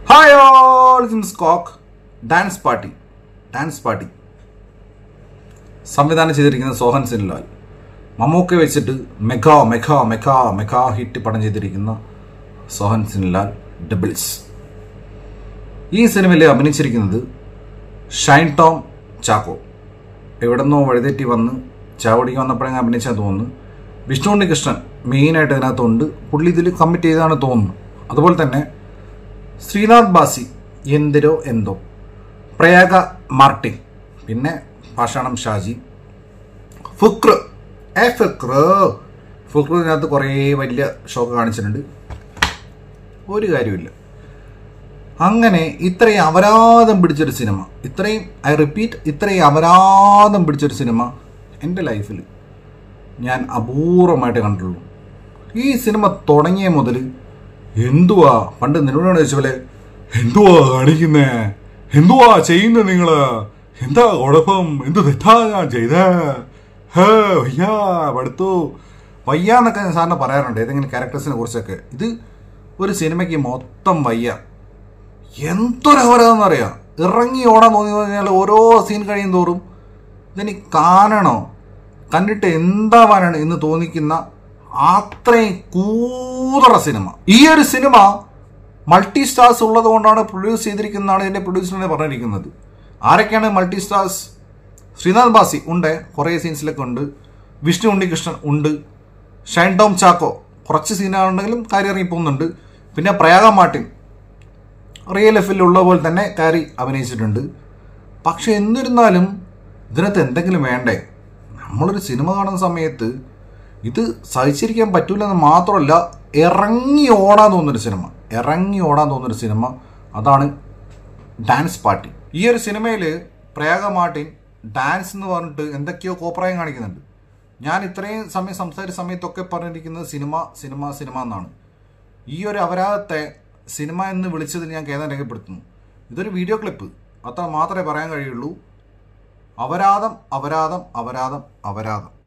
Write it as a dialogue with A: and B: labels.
A: hi all സ്കോക്ക് Dance Party Dance Party സംവിധാനം ചെയ്തിരിക്കുന്നത് സോഹൻ സിൻലാൽ മമ്മൂക്കെ വെച്ചിട്ട് mega mega mega mega hit പടം ചെയ്തിരിക്കുന്ന സോഹൻ സിൻലാൽ ഡബിൾസ് ഈ സിനിമയിൽ അഭിനയിച്ചിരിക്കുന്നത് ഷൈൻ ടോം ചാക്കോ എവിടെന്നോ വഴിതെറ്റി വന്ന് ചാവടിക്ക് വന്നപ്പോഴേ അഭിനയിച്ചാൽ തോന്നുന്നു വിഷ്ണു ഉണ്ണികൃഷ്ണൻ മെയിനായിട്ട് ഇതിനകത്തുണ്ട് പുള്ളി ഇതിൽ കമ്മിറ്റ് ചെയ്താണ് തോന്നുന്നു അതുപോലെ തന്നെ ശ്രീനാഥ് ബാസി എന്തിരോ എന്തോ പ്രയാഗ മാർട്ടിൻ പിന്നെ പാഷാണം ഷാജി ഫുക്ർ ഏ ഫുക്ർ ഫുക്ർ ഇതിനകത്ത് കുറേ വലിയ ഷോക്ക് കാണിച്ചിട്ടുണ്ട് ഒരു കാര്യമില്ല അങ്ങനെ ഇത്രയും അപരാധം പിടിച്ചൊരു സിനിമ ഇത്രയും ഐ റിപ്പീറ്റ് ഇത്രയും അപരാധം പിടിച്ചൊരു സിനിമ എൻ്റെ ലൈഫിൽ ഞാൻ അപൂർവമായിട്ട് കണ്ടുള്ളൂ ഈ സിനിമ തുടങ്ങിയ മുതൽ എന്തുവാ പണ്ട് നിന്നോട് ചോദിച്ച പോലെ എന്തുവാ കാണിക്കുന്നേ എന്തുവാ ചെയ്യുന്നത് നിങ്ങള് എന്താ കുഴപ്പം എന്ത് തെറ്റാ ഞാൻ ചെയ്തേ ഹേ വയ്യാ പടുത്തു വയ്യ എന്നൊക്കെ ഞാൻ സാറിന് പറയാറുണ്ട് ഏതെങ്കിലും ക്യാരക്ടേഴ്സിനെ കുറിച്ചൊക്കെ ഇത് ഒരു സിനിമയ്ക്ക് മൊത്തം വയ്യ എന്തൊരു അപരാധം അറിയാം ഇറങ്ങി ഓടാൻ തോന്നി കഴിഞ്ഞാൽ ഓരോ സീൻ കഴിയും തോറും ഇതെനിക്ക് കാണണോ കണ്ടിട്ട് എന്താവാനാണ് എന്ന് തോന്നിക്കുന്ന അത്രയും കൂതറ സിനിമ ഈ ഒരു സിനിമ മൾട്ടി സ്റ്റാർസ് ഉള്ളത് കൊണ്ടാണ് പ്രൊഡ്യൂസ് ചെയ്തിരിക്കുന്നതാണ് ഇതിന്റെ പ്രൊഡ്യൂസറിനെ പറഞ്ഞിരിക്കുന്നത് ആരൊക്കെയാണ് മൾട്ടി സ്റ്റാർസ് ശ്രീനാഥ് ബാസി ഉണ്ട് കുറേ സീൻസിലൊക്കെ ഉണ്ട് വിഷ്ണു ഉണ്ണികൃഷ്ണൻ ഉണ്ട് ഷൈൻ ടോം ചാക്കോ കുറച്ച് സീനുകളുണ്ടെങ്കിലും കാര്യം ഇറങ്ങി പോകുന്നുണ്ട് പിന്നെ പ്രയാഗ മാർട്ടിൻ റിയൽ എഫിൽ ഉള്ള പോലെ തന്നെ കാരി അഭിനയിച്ചിട്ടുണ്ട് പക്ഷെ എന്നിരുന്നാലും ഇതിനകത്ത് എന്തെങ്കിലും വേണ്ടേ നമ്മളൊരു സിനിമ കാണുന്ന സമയത്ത് ഇത് സഹിച്ചിരിക്കാൻ പറ്റൂലെന്ന് മാത്രമല്ല ഇറങ്ങി ഓടാൻ തോന്നുന്നൊരു സിനിമ ഇറങ്ങി ഓടാൻ തോന്നുന്നൊരു സിനിമ അതാണ് ഡാൻസ് പാർട്ടി ഈ ഒരു സിനിമയിൽ പ്രയാഗ മാർട്ടിൻ ഡാൻസ് എന്ന് പറഞ്ഞിട്ട് എന്തൊക്കെയോ കോപ്രായം കാണിക്കുന്നുണ്ട് ഞാൻ ഇത്രയും സമയം സംസാരിച്ച സമയത്തൊക്കെ പറഞ്ഞിരിക്കുന്നത് സിനിമ സിനിമ സിനിമ എന്നാണ് ഈ ഒരു അപരാധത്തെ സിനിമ എന്ന് വിളിച്ചതിൽ ഞാൻ ഖേദം രേഖപ്പെടുത്തുന്നു ഇതൊരു വീഡിയോ ക്ലിപ്പ് അത്ര മാത്രമേ പറയാൻ കഴിയുള്ളൂ അപരാധം അപരാധം അപരാധം അപരാധം